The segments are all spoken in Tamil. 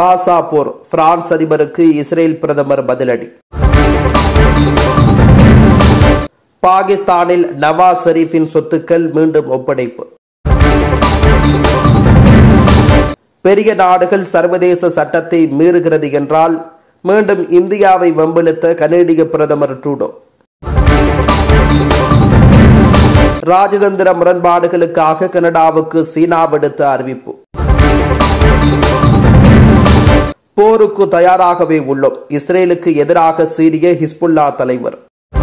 காசா போர் பிரான்ஸ் அதிபருக்கு இஸ்ரேல் பிரதமர் பதிலடி பாகிஸ்தானில் நவாஸ் ஷெரீஃபின் சொத்துக்கள் மீண்டும் ஒப்படைப்பு பெரிய நாடுகள் சர்வதேச சட்டத்தை மீறுகிறது என்றால் மீண்டும் இந்தியாவை வம்பிழுத்த கனேடிய பிரதமர் ட்ரூடோ ராஜதந்திர முரண்பாடுகளுக்காக கனடாவுக்கு சீனா விடுத்த அறிவிப்பு போருக்கு தயாராகவே உள்ளோம் இஸ்ரேலுக்கு எதிராக சீரிய ஹிஸ்புல்லா தலைவர்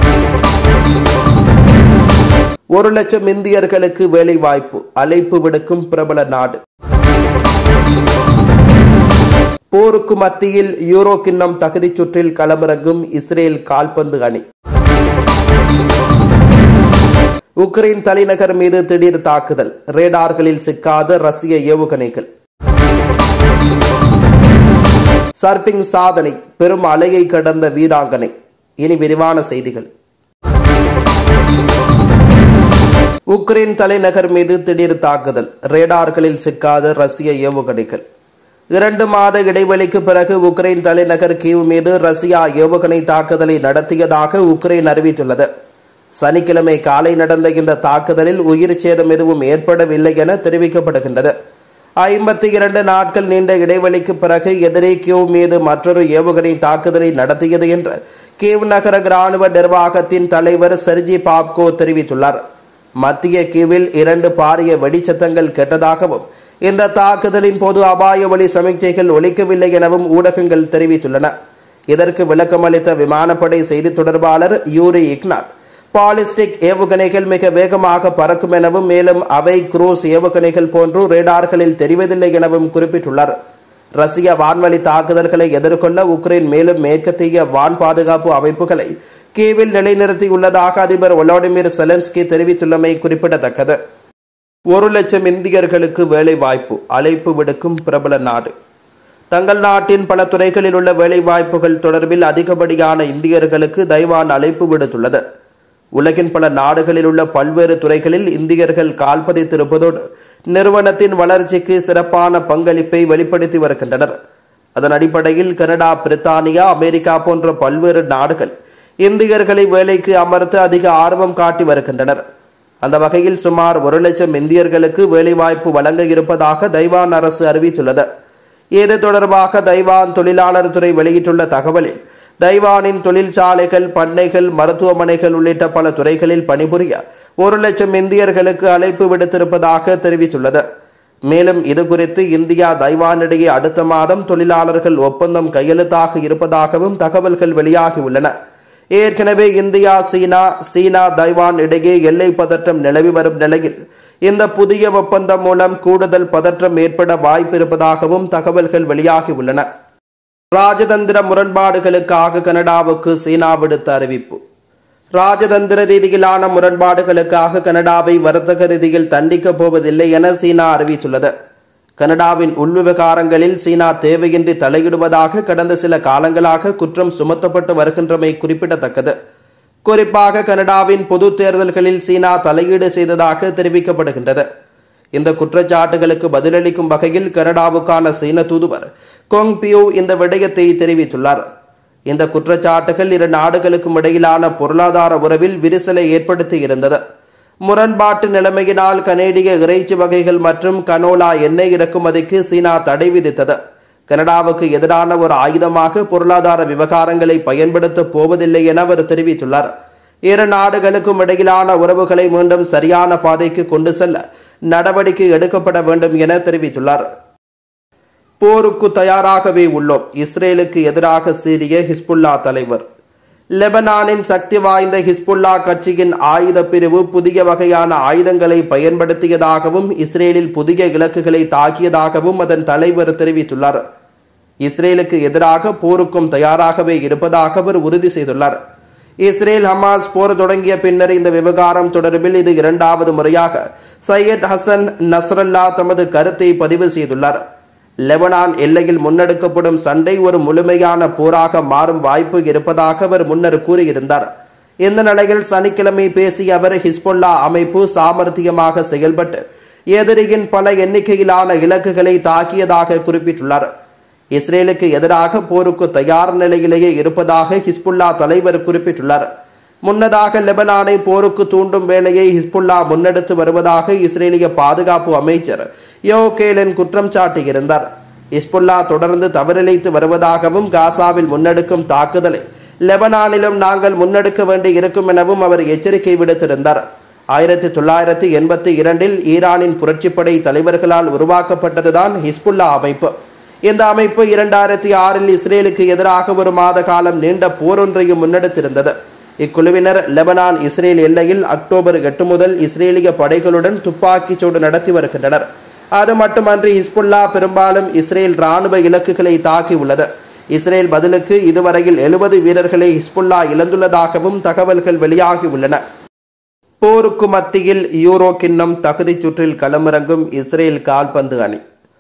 ஒரு லட்சம் இந்தியர்களுக்கு வேலை வாய்ப்பு அழைப்பு விடுக்கும் பிரபல நாடு போருக்கு மத்தியில் யூரோ கிண்ணம் தகுதிச் சுற்றில் களமிறங்கும் இஸ்ரேல் கால்பந்து அணி உக்ரைன் தலைநகர் மீது திடீர் தாக்குதல் ரேடார்களில் சிக்காத ரஷ்ய ஏவுகணைகள் சர்பிங் சாதனை பெரும் அலையை கடந்த வீராங்கனை இனி விரிவான செய்திகள் உக்ரைன் தலைநகர் மீது திடீர் தாக்குதல் ரேடார்களில் சிக்காத ரஷ்ய ஏவுகணைகள் இரண்டு மாத இடைவெளிக்கு பிறகு உக்ரைன் தலைநகர் கீவ் மீது ரஷ்யா ஏவுகணை தாக்குதலை நடத்தியதாக உக்ரைன் அறிவித்துள்ளது சனிக்கிழமை காலை நடந்த இந்த தாக்குதலில் உயிர் சேதம் எதுவும் ஏற்படவில்லை என தெரிவிக்கப்படுகின்றது ஐம்பத்தி இரண்டு நாட்கள் நீண்ட இடைவெளிக்கு பிறகு எதிரே கியூ மீது மற்றொரு ஏவுகணை தாக்குதலை நடத்தியது என்று கீவ் நகர இராணுவ நிர்வாகத்தின் தலைவர் செர்ஜி பாப்கோ தெரிவித்துள்ளார் மத்திய கீவில் இரண்டு பாரிய வெடிச்சத்தங்கள் கேட்டதாகவும் இந்த தாக்குதலின் போது அபாய ஒளி சமிக்ஞைகள் ஒலிக்கவில்லை எனவும் ஊடகங்கள் தெரிவித்துள்ளன இதற்கு விளக்கமளித்த விமானப்படை செய்தி தொடர்பாளர் யூரி இக்னாட் பாலிஸ்டிக் ஏவுகணைகள் மிக வேகமாக பறக்கும் எனவும் மேலும் அவை குரூஸ் ஏவுகணைகள் போன்று ரேடார்களில் தெரிவதில்லை எனவும் குறிப்பிட்டுள்ளார் ரஷ்ய வான்வழி தாக்குதல்களை எதிர்கொள்ள உக்ரைன் மேலும் மேற்கத்திய வான் பாதுகாப்பு அமைப்புகளை கீவில் நிலைநிறுத்தியுள்ளதாக அதிபர் ஒலோடிமிர் செலன்ஸ்கி தெரிவித்துள்ளமை குறிப்பிடத்தக்கது ஒரு லட்சம் இந்தியர்களுக்கு வேலை வாய்ப்பு அழைப்பு விடுக்கும் பிரபல நாடு தங்கள் நாட்டின் பல துறைகளில் உள்ள வேலை வாய்ப்புகள் தொடர்பில் அதிகப்படியான இந்தியர்களுக்கு தைவான் அழைப்பு விடுத்துள்ளது உலகின் பல நாடுகளில் உள்ள பல்வேறு துறைகளில் இந்தியர்கள் கால்பதித்திருப்பதோடு நிறுவனத்தின் வளர்ச்சிக்கு சிறப்பான பங்களிப்பை வெளிப்படுத்தி வருகின்றனர் அதன் அடிப்படையில் கனடா பிரித்தானியா அமெரிக்கா போன்ற பல்வேறு நாடுகள் இந்தியர்களை வேலைக்கு அமர்த்த அதிக ஆர்வம் காட்டி வருகின்றனர் அந்த வகையில் சுமார் ஒரு லட்சம் இந்தியர்களுக்கு வேலைவாய்ப்பு வழங்க இருப்பதாக தைவான் அரசு அறிவித்துள்ளது இது தொடர்பாக தைவான் தொழிலாளர் துறை வெளியிட்டுள்ள தகவலில் தைவானின் தொழிற்சாலைகள் பண்ணைகள் மருத்துவமனைகள் உள்ளிட்ட பல துறைகளில் பணிபுரிய ஒரு லட்சம் இந்தியர்களுக்கு அழைப்பு விடுத்திருப்பதாக தெரிவித்துள்ளது மேலும் இது குறித்து இந்தியா தைவானிடையே அடுத்த மாதம் தொழிலாளர்கள் ஒப்பந்தம் கையெழுத்தாக இருப்பதாகவும் தகவல்கள் வெளியாகியுள்ளன ஏற்கனவே இந்தியா சீனா சீனா தைவான் இடையே எல்லை பதற்றம் நிலவி வரும் நிலையில் இந்த புதிய ஒப்பந்தம் மூலம் கூடுதல் பதற்றம் ஏற்பட வாய்ப்பு இருப்பதாகவும் தகவல்கள் வெளியாகியுள்ளன ராஜதந்திர முரண்பாடுகளுக்காக கனடாவுக்கு சீனா விடுத்த அறிவிப்பு ராஜதந்திர ரீதியிலான முரண்பாடுகளுக்காக கனடாவை வர்த்தக ரீதியில் தண்டிக்கப் போவதில்லை என சீனா அறிவித்துள்ளது கனடாவின் உள்விவகாரங்களில் சீனா தேவையின்றி தலையிடுவதாக கடந்த சில காலங்களாக குற்றம் சுமத்தப்பட்டு வருகின்றமை குறிப்பிடத்தக்கது குறிப்பாக கனடாவின் பொது தேர்தல்களில் சீனா தலையீடு செய்ததாக தெரிவிக்கப்படுகின்றது இந்த குற்றச்சாட்டுகளுக்கு பதிலளிக்கும் வகையில் கனடாவுக்கான சீன தூதுவர் கொங் பியூ இந்த விடயத்தை தெரிவித்துள்ளார் இந்த குற்றச்சாட்டுகள் இரு நாடுகளுக்கும் இடையிலான பொருளாதார உறவில் விரிசலை ஏற்படுத்தி இருந்தது முரண்பாட்டு நிலைமையினால் கனேடிய இறைச்சி வகைகள் மற்றும் கனோலா எண்ணெய் இறக்குமதிக்கு சீனா தடை விதித்தது கனடாவுக்கு எதிரான ஒரு ஆயுதமாக பொருளாதார விவகாரங்களை பயன்படுத்தப் போவதில்லை என அவர் தெரிவித்துள்ளார் இரு நாடுகளுக்கும் இடையிலான உறவுகளை மீண்டும் சரியான பாதைக்கு கொண்டு செல்ல நடவடிக்கை எடுக்கப்பட வேண்டும் என தெரிவித்துள்ளார் போருக்கு தயாராகவே உள்ளோம் இஸ்ரேலுக்கு எதிராக சீரிய ஹிஸ்புல்லா தலைவர் லெபனானின் சக்தி வாய்ந்த ஹிஸ்புல்லா கட்சியின் ஆயுத பிரிவு புதிய வகையான ஆயுதங்களை பயன்படுத்தியதாகவும் இஸ்ரேலில் புதிய இலக்குகளை தாக்கியதாகவும் அதன் தலைவர் தெரிவித்துள்ளார் இஸ்ரேலுக்கு எதிராக போருக்கும் தயாராகவே இருப்பதாக அவர் உறுதி செய்துள்ளார் இஸ்ரேல் ஹமாஸ் போர் தொடங்கிய பின்னர் இந்த விவகாரம் தொடர்பில் இது இரண்டாவது முறையாக சையத் ஹசன் நஸ்ரல்லா தமது கருத்தை பதிவு செய்துள்ளார் லெபனான் எல்லையில் முன்னெடுக்கப்படும் சண்டை ஒரு முழுமையான போராக மாறும் வாய்ப்பு இருப்பதாக அவர் முன்னர் கூறியிருந்தார் இந்த நிலையில் சனிக்கிழமை பேசிய அவர் ஹிஸ்புல்லா அமைப்பு சாமர்த்தியமாக செயல்பட்டு எதிரியின் பல எண்ணிக்கையிலான இலக்குகளை தாக்கியதாக குறிப்பிட்டுள்ளார் இஸ்ரேலுக்கு எதிராக போருக்கு தயார் நிலையிலேயே இருப்பதாக ஹிஸ்புல்லா தலைவர் குறிப்பிட்டுள்ளார் முன்னதாக லெபனானை போருக்கு தூண்டும் வேலையை ஹிஸ்புல்லா முன்னெடுத்து வருவதாக இஸ்ரேலிய பாதுகாப்பு அமைச்சர் யோ கேலன் குற்றம் சாட்டியிருந்தார் ஹிஸ்புல்லா தொடர்ந்து தவறிழைத்து வருவதாகவும் காசாவில் முன்னெடுக்கும் தாக்குதலை லெபனானிலும் நாங்கள் முன்னெடுக்க வேண்டி இருக்கும் எனவும் அவர் எச்சரிக்கை விடுத்திருந்தார் ஆயிரத்தி தொள்ளாயிரத்தி எண்பத்தி இரண்டில் ஈரானின் புரட்சிப்படை தலைவர்களால் உருவாக்கப்பட்டதுதான் ஹிஸ்புல்லா அமைப்பு இந்த அமைப்பு இரண்டாயிரத்தி ஆறில் இஸ்ரேலுக்கு எதிராக ஒரு மாத காலம் நீண்ட போரொன்றையும் முன்னெடுத்திருந்தது இக்குழுவினர் லெபனான் இஸ்ரேல் எல்லையில் அக்டோபர் எட்டு முதல் இஸ்ரேலிய படைகளுடன் துப்பாக்கிச் சூடு நடத்தி வருகின்றனர் அது மட்டுமன்றி ஹிஸ்புல்லா பெரும்பாலும் இஸ்ரேல் ராணுவ இலக்குகளை தாக்கியுள்ளது இஸ்ரேல் பதிலுக்கு இதுவரையில் எழுபது வீரர்களை ஹிஸ்புல்லா இழந்துள்ளதாகவும் தகவல்கள் வெளியாகியுள்ளன போருக்கு மத்தியில் யூரோ கிண்ணம் தகுதிச் சுற்றில் களமிறங்கும் இஸ்ரேல் கால்பந்து அணி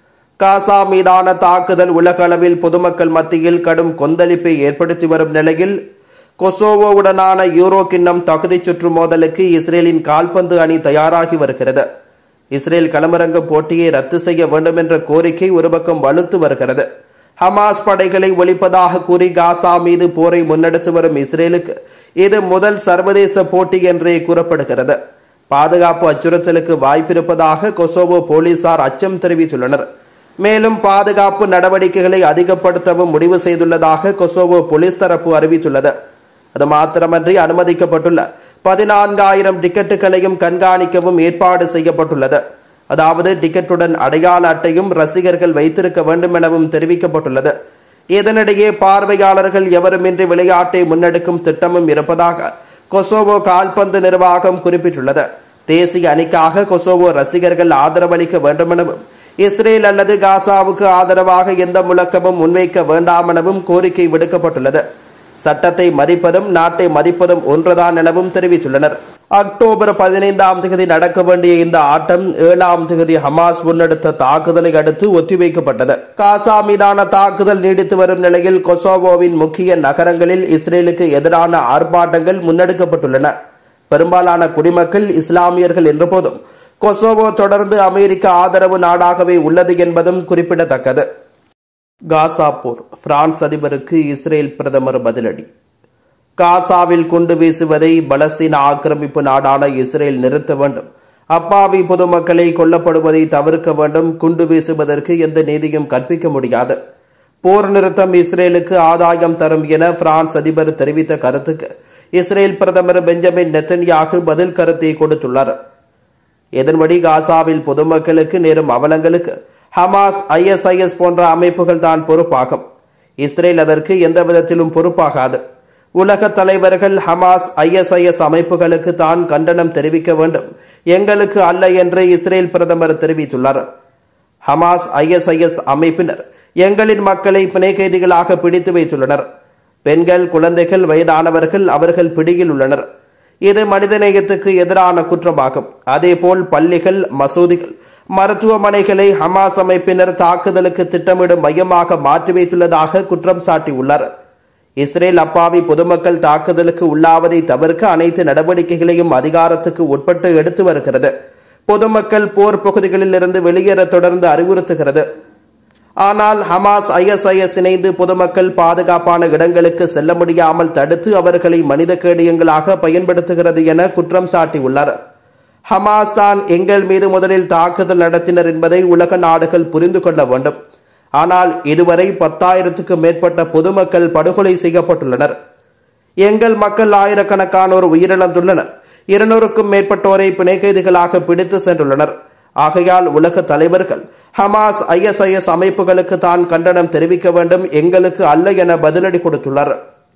காசா மீதான தாக்குதல் உலக அளவில் பொதுமக்கள் மத்தியில் கடும் கொந்தளிப்பை ஏற்படுத்தி வரும் நிலையில் கொசோவோவுடனான யூரோ கிண்ணம் தகுதிச் சுற்று மோதலுக்கு இஸ்ரேலின் கால்பந்து அணி தயாராகி வருகிறது இஸ்ரேல் களமிறங்க போட்டியை ரத்து செய்ய வேண்டும் என்ற கோரிக்கை ஒரு பக்கம் வலுத்து வருகிறது ஹமாஸ் படைகளை ஒழிப்பதாக கூறி காசா மீது போரை முன்னெடுத்து வரும் இஸ்ரேலுக்கு இது முதல் சர்வதேச போட்டி என்றே கூறப்படுகிறது பாதுகாப்பு அச்சுறுத்தலுக்கு வாய்ப்பிருப்பதாக கொசோவோ போலீசார் அச்சம் தெரிவித்துள்ளனர் மேலும் பாதுகாப்பு நடவடிக்கைகளை அதிகப்படுத்தவும் முடிவு செய்துள்ளதாக கொசோவோ போலீஸ் தரப்பு அறிவித்துள்ளது அது மாத்திரமன்றி அனுமதிக்கப்பட்டுள்ள பதினான்காயிரம் டிக்கெட்டுகளையும் கண்காணிக்கவும் ஏற்பாடு செய்யப்பட்டுள்ளது அதாவது டிக்கெட்டுடன் அடையாள அட்டையும் ரசிகர்கள் வைத்திருக்க வேண்டும் எனவும் தெரிவிக்கப்பட்டுள்ளது இதனிடையே பார்வையாளர்கள் எவருமின்றி விளையாட்டை முன்னெடுக்கும் திட்டமும் இருப்பதாக கொசோவோ கால்பந்து நிர்வாகம் குறிப்பிட்டுள்ளது தேசிய அணிக்காக கொசோவோ ரசிகர்கள் ஆதரவளிக்க வேண்டுமெனவும் இஸ்ரேல் அல்லது காசாவுக்கு ஆதரவாக எந்த முழக்கமும் முன்வைக்க வேண்டாம் எனவும் கோரிக்கை விடுக்கப்பட்டுள்ளது சட்டத்தை மதிப்பதும் நாட்டை மதிப்பதும் ஒன்றுதான் எனவும் தெரிவித்துள்ளனர் அக்டோபர் பதினைந்தாம் தேதி நடக்க வேண்டிய இந்த ஆட்டம் ஏழாம் தேதி ஹமாஸ் முன்னெடுத்த தாக்குதலை அடுத்து ஒத்திவைக்கப்பட்டது காசா மீதான தாக்குதல் நீடித்து வரும் நிலையில் கொசோவோவின் முக்கிய நகரங்களில் இஸ்ரேலுக்கு எதிரான ஆர்ப்பாட்டங்கள் முன்னெடுக்கப்பட்டுள்ளன பெரும்பாலான குடிமக்கள் இஸ்லாமியர்கள் என்றபோதும் கொசோவோ தொடர்ந்து அமெரிக்க ஆதரவு நாடாகவே உள்ளது என்பதும் குறிப்பிடத்தக்கது காசா போர் பிரான்ஸ் அதிபருக்கு இஸ்ரேல் பிரதமர் பதிலடி காசாவில் குண்டு வீசுவதை பலஸ்தீன ஆக்கிரமிப்பு நாடான இஸ்ரேல் நிறுத்த வேண்டும் அப்பாவி பொதுமக்களை கொல்லப்படுவதை தவிர்க்க வேண்டும் குண்டு வீசுவதற்கு எந்த நீதியும் கற்பிக்க முடியாது போர் நிறுத்தம் இஸ்ரேலுக்கு ஆதாயம் தரும் என பிரான்ஸ் அதிபர் தெரிவித்த கருத்துக்கு இஸ்ரேல் பிரதமர் பெஞ்சமின் நெத்தன்யாகு பதில் கருத்தை கொடுத்துள்ளார் இதன்படி காசாவில் பொதுமக்களுக்கு நேரும் அவலங்களுக்கு ஹமாஸ் ஐஎஸ்ஐஎஸ் போன்ற அமைப்புகள் தான் பொறுப்பாகும் இஸ்ரேல் அதற்கு எந்த விதத்திலும் பொறுப்பாகாது உலக தலைவர்கள் ஹமாஸ் ஐஎஸ்ஐஎஸ் அமைப்புகளுக்கு தான் கண்டனம் தெரிவிக்க வேண்டும் எங்களுக்கு அல்ல என்று இஸ்ரேல் பிரதமர் தெரிவித்துள்ளார் ஹமாஸ் ஐஎஸ்ஐஎஸ் அமைப்பினர் எங்களின் மக்களை பிணை கைதிகளாக பிடித்து வைத்துள்ளனர் பெண்கள் குழந்தைகள் வயதானவர்கள் அவர்கள் பிடியில் உள்ளனர் இது மனிதநேயத்துக்கு எதிரான குற்றமாகும் அதேபோல் பள்ளிகள் மசூதிகள் மருத்துவமனைகளை ஹமாஸ் அமைப்பினர் தாக்குதலுக்கு திட்டமிடும் மையமாக மாற்றி வைத்துள்ளதாக குற்றம் சாட்டியுள்ளார் இஸ்ரேல் அப்பாவி பொதுமக்கள் தாக்குதலுக்கு உள்ளாவதை தவிர்க்க அனைத்து நடவடிக்கைகளையும் அதிகாரத்துக்கு உட்பட்டு எடுத்து வருகிறது பொதுமக்கள் போர் பகுதிகளில் இருந்து வெளியேற தொடர்ந்து அறிவுறுத்துகிறது ஆனால் ஹமாஸ் ஐஎஸ்ஐஎஸ் இணைந்து பொதுமக்கள் பாதுகாப்பான இடங்களுக்கு செல்ல முடியாமல் தடுத்து அவர்களை மனித கேடியங்களாக பயன்படுத்துகிறது என குற்றம் சாட்டியுள்ளார் ஹமாஸ் தான் எங்கள் மீது முதலில் தாக்குதல் நடத்தினர் என்பதை உலக நாடுகள் புரிந்து கொள்ள வேண்டும் ஆனால் இதுவரை பத்தாயிரத்துக்கும் மேற்பட்ட பொதுமக்கள் படுகொலை செய்யப்பட்டுள்ளனர் எங்கள் மக்கள் ஆயிரக்கணக்கானோர் உயிரிழந்துள்ளனர் இருநூறுக்கும் மேற்பட்டோரை பிணை கைதிகளாக பிடித்து சென்றுள்ளனர் ஆகையால் உலக தலைவர்கள் ஹமாஸ் ஐஎஸ்ஐஎஸ் அமைப்புகளுக்கு தான் கண்டனம் தெரிவிக்க வேண்டும் எங்களுக்கு அல்ல என பதிலடி கொடுத்துள்ளார்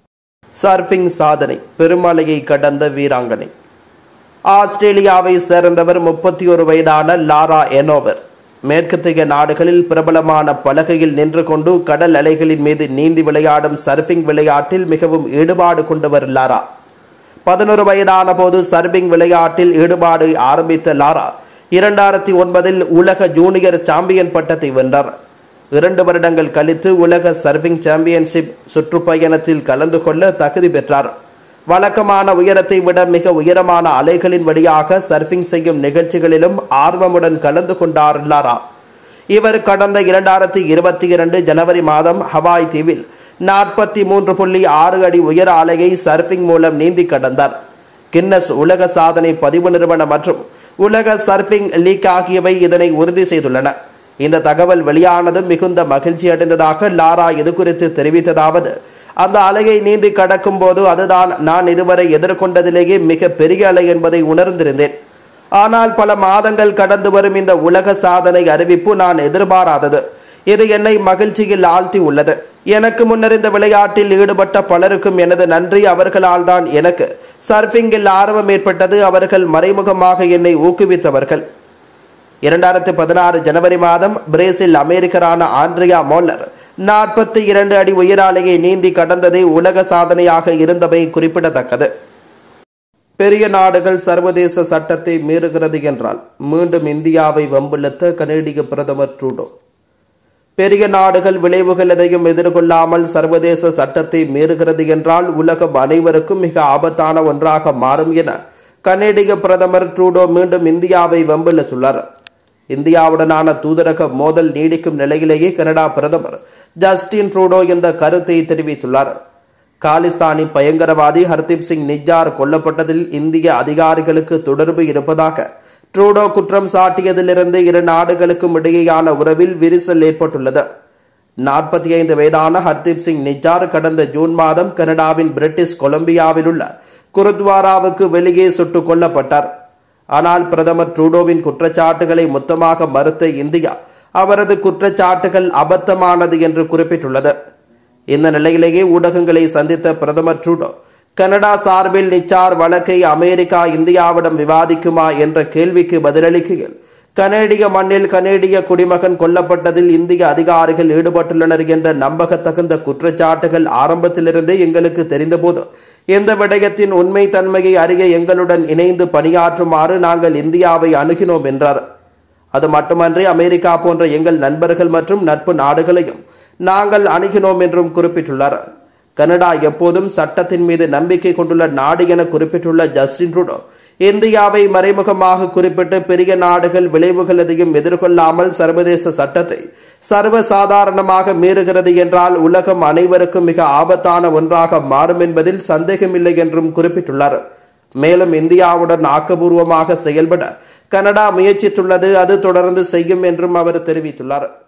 சர்ஃபிங் சாதனை பெருமலையை கடந்த வீராங்கனை ஆஸ்திரேலியாவை சேர்ந்தவர் முப்பத்தி ஒரு வயதான லாரா எனோவர் மேற்கத்திய நாடுகளில் பிரபலமான பலகையில் நின்று கொண்டு கடல் அலைகளின் மீது நீந்தி விளையாடும் சர்ஃபிங் விளையாட்டில் மிகவும் ஈடுபாடு கொண்டவர் லாரா பதினொரு வயதான போது சர்பிங் விளையாட்டில் ஈடுபாடு ஆரம்பித்த லாரா இரண்டாயிரத்தி ஒன்பதில் உலக ஜூனியர் சாம்பியன் பட்டத்தை வென்றார் இரண்டு வருடங்கள் கழித்து உலக சர்பிங் சாம்பியன்ஷிப் சுற்றுப்பயணத்தில் கலந்து கொள்ள தகுதி பெற்றார் வழக்கமான உயரத்தை விட மிக உயரமான அலைகளின் வழியாக சர்ஃபிங் செய்யும் நிகழ்ச்சிகளிலும் ஆர்வமுடன் கலந்து கொண்டார் லாரா இவர் கடந்த இரண்டாயிரத்தி இருபத்தி இரண்டு ஜனவரி மாதம் ஹவாய் தீவில் நாற்பத்தி மூன்று புள்ளி ஆறு அடி உயர அலையை சர்ஃபிங் மூலம் நீந்தி கடந்தார் கின்னஸ் உலக சாதனை பதிவு நிறுவனம் மற்றும் உலக சர்ஃபிங் லீக் ஆகியவை இதனை உறுதி செய்துள்ளன இந்த தகவல் வெளியானது மிகுந்த மகிழ்ச்சி அடைந்ததாக லாரா இது குறித்து தெரிவித்ததாவது அந்த அலையை நீந்தி கடக்கும் போது அதுதான் நான் இதுவரை எதிர்கொண்டதிலேயே மிக பெரிய அலை என்பதை உணர்ந்திருந்தேன் ஆனால் பல மாதங்கள் கடந்து வரும் இந்த உலக சாதனை அறிவிப்பு நான் எதிர்பாராதது இது என்னை மகிழ்ச்சியில் ஆழ்த்தி உள்ளது எனக்கு முன்னர் இந்த விளையாட்டில் ஈடுபட்ட பலருக்கும் எனது நன்றி அவர்களால் தான் எனக்கு சர்ஃபிங்கில் ஆர்வம் ஏற்பட்டது அவர்கள் மறைமுகமாக என்னை ஊக்குவித்தவர்கள் இரண்டாயிரத்தி பதினாறு ஜனவரி மாதம் பிரேசில் அமெரிக்கரான ஆண்ட்ரியா மோல்லர் நாற்பத்தி இரண்டு அடி உயராலையை நீந்தி கடந்ததே உலக சாதனையாக இருந்தவை குறிப்பிடத்தக்கது பெரிய நாடுகள் சர்வதேச சட்டத்தை மீறுகிறது என்றால் மீண்டும் இந்தியாவை வம்பிழுத்த கனேடிய பிரதமர் ட்ரூடோ பெரிய நாடுகள் விளைவுகள் எதையும் எதிர்கொள்ளாமல் சர்வதேச சட்டத்தை மீறுகிறது என்றால் உலகம் அனைவருக்கும் மிக ஆபத்தான ஒன்றாக மாறும் என கனேடிய பிரதமர் ட்ரூடோ மீண்டும் இந்தியாவை வம்பிழுத்துள்ளார் இந்தியாவுடனான தூதரக மோதல் நீடிக்கும் நிலையிலேயே கனடா பிரதமர் ஜஸ்டின் ட்ரூடோ இந்த கருத்தை தெரிவித்துள்ளார் காலிஸ்தானி பயங்கரவாதி ஹர்தீப் சிங் நிஜார் கொல்லப்பட்டதில் இந்திய அதிகாரிகளுக்கு தொடர்பு இருப்பதாக ட்ரூடோ குற்றம் சாட்டியதிலிருந்து இரு நாடுகளுக்கும் இடையேயான உறவில் விரிசல் ஏற்பட்டுள்ளது நாற்பத்தி ஐந்து வயதான ஹர்தீப் சிங் நிஜார் கடந்த ஜூன் மாதம் கனடாவின் பிரிட்டிஷ் கொலம்பியாவில் உள்ள குருத்வாராவுக்கு வெளியே சுட்டுக் கொல்லப்பட்டார் ஆனால் பிரதமர் ட்ரூடோவின் குற்றச்சாட்டுகளை மொத்தமாக மறுத்த இந்தியா அவரது குற்றச்சாட்டுகள் அபத்தமானது என்று குறிப்பிட்டுள்ளது இந்த நிலையிலேயே ஊடகங்களை சந்தித்த பிரதமர் ட்ரூடோ கனடா சார்பில் நிச்சார் வழக்கை அமெரிக்கா இந்தியாவிடம் விவாதிக்குமா என்ற கேள்விக்கு பதிலளிக்கையில் கனேடிய மண்ணில் கனேடிய குடிமகன் கொல்லப்பட்டதில் இந்திய அதிகாரிகள் ஈடுபட்டுள்ளனர் என்ற நம்பகத்தகுந்த குற்றச்சாட்டுகள் ஆரம்பத்திலிருந்தே எங்களுக்கு தெரிந்தபோது இந்த விடயத்தின் உண்மை தன்மையை அறிய எங்களுடன் இணைந்து பணியாற்றுமாறு நாங்கள் இந்தியாவை அணுகினோம் என்றார் அது மட்டுமன்றி அமெரிக்கா போன்ற எங்கள் நண்பர்கள் மற்றும் நட்பு நாடுகளையும் நாங்கள் அணுகினோம் என்றும் குறிப்பிட்டுள்ளார் கனடா எப்போதும் சட்டத்தின் மீது நம்பிக்கை கொண்டுள்ள நாடு என குறிப்பிட்டுள்ள ஜஸ்டின் ட்ரூடோ இந்தியாவை மறைமுகமாக குறிப்பிட்டு பெரிய நாடுகள் விளைவுகள் எதையும் எதிர்கொள்ளாமல் சர்வதேச சட்டத்தை சர்வசாதாரணமாக மீறுகிறது என்றால் உலகம் அனைவருக்கும் மிக ஆபத்தான ஒன்றாக மாறும் என்பதில் சந்தேகமில்லை என்றும் குறிப்பிட்டுள்ளார் மேலும் இந்தியாவுடன் ஆக்கபூர்வமாக செயல்பட கனடா முயற்சித்துள்ளது அது தொடர்ந்து செய்யும் என்றும் அவர் தெரிவித்துள்ளார்